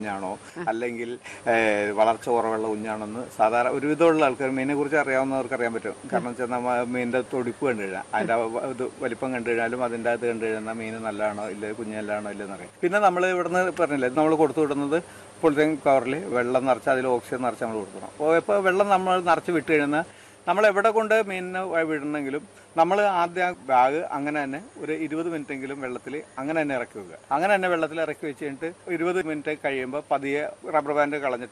കുഞ്ഞാണോ അല്ലെങ്കിൽ ഏഹ്, വളർച്ച കുറവുള്ള കുഞ്ഞാണെന്ന് സാധാരണ ഒരുവിധമുള്ള ആൾക്കാർ മീനിനെ കുറിച്ച് അറിയാവുന്നവർക്ക് അറിയാൻ പറ്റും കാരണം വെച്ചാൽ നമ്മൾ മീനിന്റെ തൊടിപ്പ് കണ്ടു കഴിഞ്ഞാൽ അതിന്റെ വ- ഇത് വലിപ്പം കണ്ടു കഴിഞ്ഞാലും അതിന്റെ അത് കണ്ടു കഴിഞ്ഞാൽ മീൻ നല്ലതാണോ ഇല്ല കുഞ്ഞ് നല്ലതാണോ ഇല്ലെന്ന് അറിയാം പിന്നെ നമ്മൾ ഇവിടുന്ന് പറഞ്ഞില്ലേ നമ്മൾ കൊടുത്തു വിടുന്നത് പൊളിത്തീൻ കവറിൽ വെള്ളം നിറച്ച് അതിൽ ഓക്സിജൻ നിറച്ച് നമ്മൾ കൊടുക്കണം അപ്പോൾ ഇപ്പോൾ വെള്ളം നമ്മൾ നിറച്ച് വിട്ട് കഴിഞ്ഞാൽ നമ്മൾ എവിടെ കൊണ്ട് മീനിനെ വിടണമെങ്കിലും നമ്മൾ ആദ്യം ആ ബാഗ് അങ്ങനെ തന്നെ ഒരു ഇരുപത് മിനിറ്റെങ്കിലും വെള്ളത്തിൽ അങ്ങനെ തന്നെ ഇറക്കി വെക്കുക അങ്ങനെ തന്നെ വെള്ളത്തിൽ ഇറക്കി വെച്ച് കഴിഞ്ഞിട്ട് ഇരുപത് മിനിറ്റ് കഴിയുമ്പോൾ പതിയെ റബ്ബർ ബാൻഡ് കളഞ്ഞിട്ട്